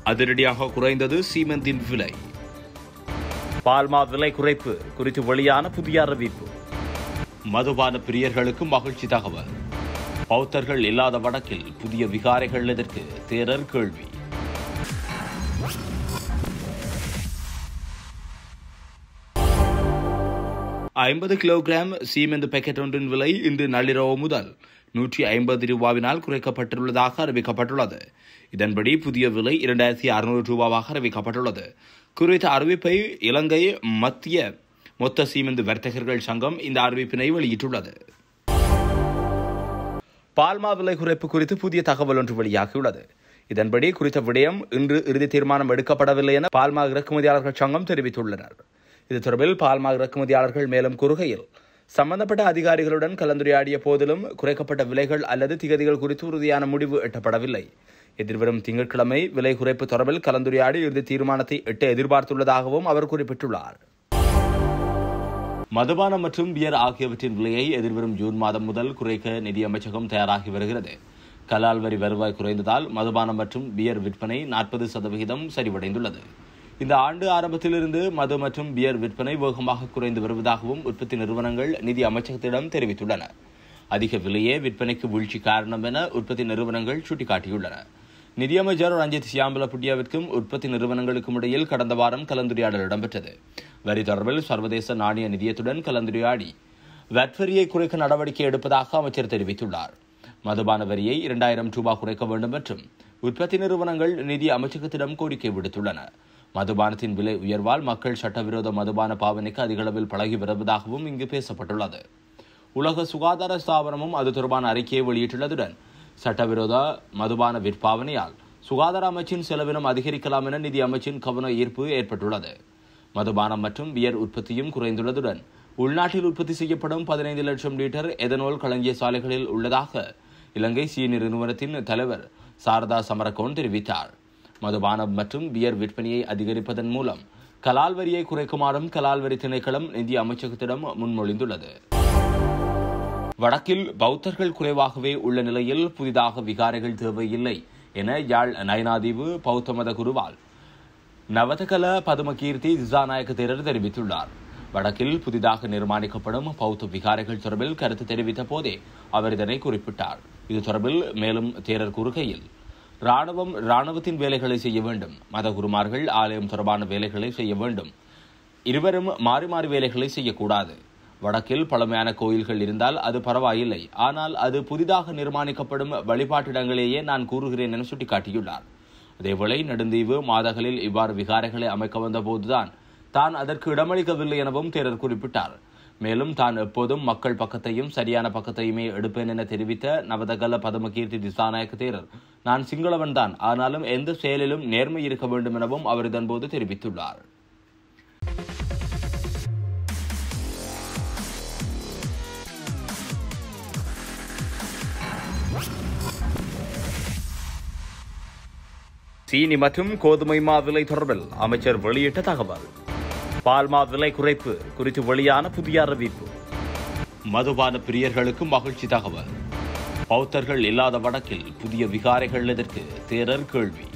அதிரடியாக குறைந்தது சீமெந்தின் விலை பால்மா விலை குறைப்பு குறித்து வெளியான புதிய அறிவிப்பு மதுபான பிரியர்களுக்கு மகிழ்ச்சி தகவல் பௌத்தர்கள் இல்லாத வடக்கில் புதிய விகாரைகள் எதற்கு தேரர் கேள்வி ஐம்பது கிலோகிராம் சீமெந்து பேக்கெட் ஒன்றின் விலை இன்று நள்ளிரவு முதல் நூற்றி ஐம்பது ரூபாவினால் குறைக்கப்பட்டுள்ளதாக அறிவிக்கப்பட்டுள்ளது இதன்படி புதிய விலை இரண்டாயிரத்தி அறுநூறு ரூபாவாக அறிவிக்கப்பட்டுள்ளது குறித்த அறிவிப்பை இலங்கை மத்திய மொத்த சீமெந்து வர்த்தகர்கள் சங்கம் இந்த அறிவிப்பினை வெளியிட்டுள்ளது பால்மா விலை குறைப்பு குறித்து புதிய தகவல் ஒன்று வெளியாகியுள்ளது இதன்படி குறித்த விடயம் இன்று இறுதி தீர்மானம் எடுக்கப்படவில்லை என பால்மா இறக்குமதியாளர்கள் சங்கம் தெரிவித்துள்ளனர் இது தொடர்பில் பால்மா இறக்குமதியாளர்கள் மேலும் கூறுகையில் சம்பந்தப்பட்ட அதிகாரிகளுடன் கலந்துரையாடிய போதிலும் குறைக்கப்பட்ட விலைகள் அல்லது திகதிகள் குறித்து உறுதியான முடிவு எட்டப்படவில்லை எதிர்வரும் திங்கட்கிழமை விலை குறைப்பு தொடர்பில் கலந்துரையாடி இறுதி தீர்மானத்தை எட்ட எதிர்பார்த்துள்ளதாகவும் அவர் குறிப்பிட்டுள்ளார் மதுபானம் மற்றும் பியர் ஆகியவற்றின் விலையை எதிர்வரும் ஜூன் மாதம் முதல் குறைக்க நிதி அமைச்சகம் தயாராகி வருகிறது கலால் வரி வருவாய் குறைந்ததால் மதுபானம் மற்றும் பியர் விற்பனை நாற்பது சதவிகிதம் சரிவடைந்துள்ளது இந்த ஆண்டு ஆரம்பத்திலிருந்து மது மற்றும் பியர் விற்பனை வேகமாக குறைந்து வருவதாகவும் உற்பத்தி நிறுவனங்கள் நிதி அமைச்சகத்திடம் தெரிவித்துள்ளன அதிக விலையே விற்பனைக்கு வீழ்ச்சி காரணம் என உற்பத்தி நிறுவனங்கள் சுட்டிக்காட்டியுள்ளன நிதியமைச்சர் ரஞ்சித் சியாம்பல புட்டியாவிற்கும் உற்பத்தி நிறுவனங்களுக்கும் இடையில் கடந்த வாரம் கலந்துரையாடல் இடம்பெற்றது வரி தொடர்பில் சர்வதேச நாணய நிதியத்துடன் கலந்துரையாடி வட் வரியை குறைக்க நடவடிக்கை எடுப்பதாக அமைச்சர் தெரிவித்துள்ளார் மதுபான வரியை இரண்டாயிரம் ரூபாய் குறைக்க வேண்டும் மற்றும் உற்பத்தி நிறுவனங்கள் நிதி அமைச்சகத்திடம் கோரிக்கை விடுத்துள்ளன மதுபானத்தின் விலை உயர்வால் மக்கள் சட்டவிரோத மதுபான பாவனைக்கு அதிகளவில் பழகி வருவதாகவும் இங்கு பேசப்பட்டுள்ளது உலக சுகாதார ஸ்தாபனமும் அது தொடர்பான அறிக்கையை வெளியிட்டுள்ளதுடன் சட்டவிரோத மதுபான விற்பாவனையால் சுகாதார அமைச்சின் செலவினம் அதிகரிக்கலாம் என நிதி அமைச்சின் கவன ஈர்ப்பு ஏற்பட்டுள்ளது மதுபானம் மற்றும் பியர் உற்பத்தியும் குறைந்துள்ளதுடன் உள்நாட்டில் உற்பத்தி செய்யப்படும் பதினைந்து லட்சம் லிட்டர் எதனோல் களஞ்சிய சாலைகளில் உள்ளதாக இலங்கை சீனி நிறுவனத்தின் தலைவர் சாரதா சமரகோன் தெரிவித்தார் மதுபானம் மற்றும் பியர் விற்பனையை அதிகரிப்பதன் மூலம் கலால் வரியை குறைக்குமாறும் கலால் வரி திணைக்களம் நிதி அமைச்சகத்திடம் முன்மொழிந்துள்ளது வடக்கில் பௌத்தர்கள் குறைவாகவே உள்ள நிலையில் புதிதாக விகாரைகள் தேவையில்லை என யாழ் நயனாதீவு பௌத்த மத குருவால் நவதகல பதுமகீர்த்தி திசாநாயக்க தேரர் தெரிவித்துள்ளார் வடக்கில் புதிதாக நிர்மாணிக்கப்படும் பௌத்த விகாரைகள் தொடர்பில் கருத்து தெரிவித்த போதே அவர் இதனை குறிப்பிட்டார் இது தொடர்பில் மேலும் தேரர் கூறுகையில் ராணுவம் ராணுவத்தின் வேலைகளை செய்ய வேண்டும் மத குருமார்கள் ஆலயம் தொடர்பான வேலைகளை செய்ய வேண்டும் இருவரும் மாறி மாறி வேலைகளை செய்யக்கூடாது வடக்கில் பழமையான கோயில்கள் இருந்தால் அது பரவாயில்லை ஆனால் அது புதிதாக நிர்மாணிக்கப்படும் வழிபாட்டிடங்களையே நான் கூறுகிறேன் என சுட்டிக்காட்டியுள்ளார் அதேவேளை நெடுந்தீவு மாதகளில் இவ்வாறு விகாரைகளை அமைக்க வந்த போதுதான் தான் அதற்கு இடமளிக்கவில்லை எனவும் தேரர் குறிப்பிட்டார் மேலும் தான் எப்போதும் மக்கள் பக்கத்தையும் சரியான பக்கத்தையுமே எடுப்பேன் என தெரிவித்த நவதகல பதமகீர்த்தி திசாநாயக்க தேரர் நான் சிங்களவன் தான் ஆனாலும் எந்த செயலிலும் நேர்மை இருக்க வேண்டும் எனவும் அவர் இதன்போது தெரிவித்துள்ளார் சீனி மற்றும் கோதுமை மா விலை தொடர்பில் அமைச்சர் வெளியிட்ட தகவல் பால்மா விலை குறைப்பு குறித்து வெளியான புதிய அறிவிப்பு மதுபான பிரியர்களுக்கு மகிழ்ச்சி தகவல் பௌத்தர்கள் இல்லாத வடக்கில் புதிய விகாரைகள் எதற்கு தேரர் கேள்வி